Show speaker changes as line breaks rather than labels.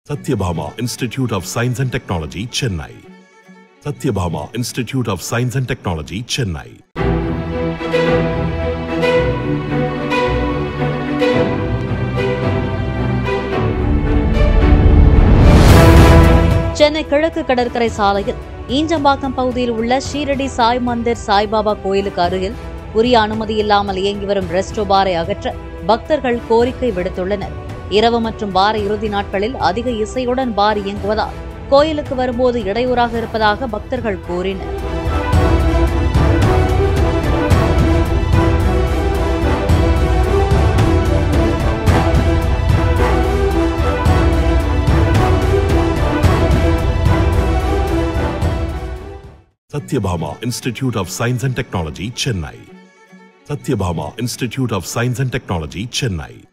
Satyabhama Institute of Science and Technology, Chennai. Satyabhama Institute of Science and Technology, Chennai.
Chennai கிழக்கு கடற்கரை சாலையில் ஈஞ்சம்பாக்கம் பகுதியில் உள்ள ஷீரடி சாய் மந்திர் சாய்பாபா கோயிலுக்கு அருகில் உரிய அனுமதி இல்லாமல் இயங்கி வரும் ரெஸ்டோ பாரை அகற்ற பக்தர்கள் கோரிக்கை விடுத்துள்ளனர் இரவு மற்றும் வார இறுதி நாட்களில் அதிக இசையுடன் பார் இயங்குவதால் கோயிலுக்கு வரும்போது இடையூறாக இருப்பதாக பக்தர்கள் கூறினர்
Satyabhama Institute of Science and Technology, Chennai. Satyabhama Institute of Science and Technology, Chennai.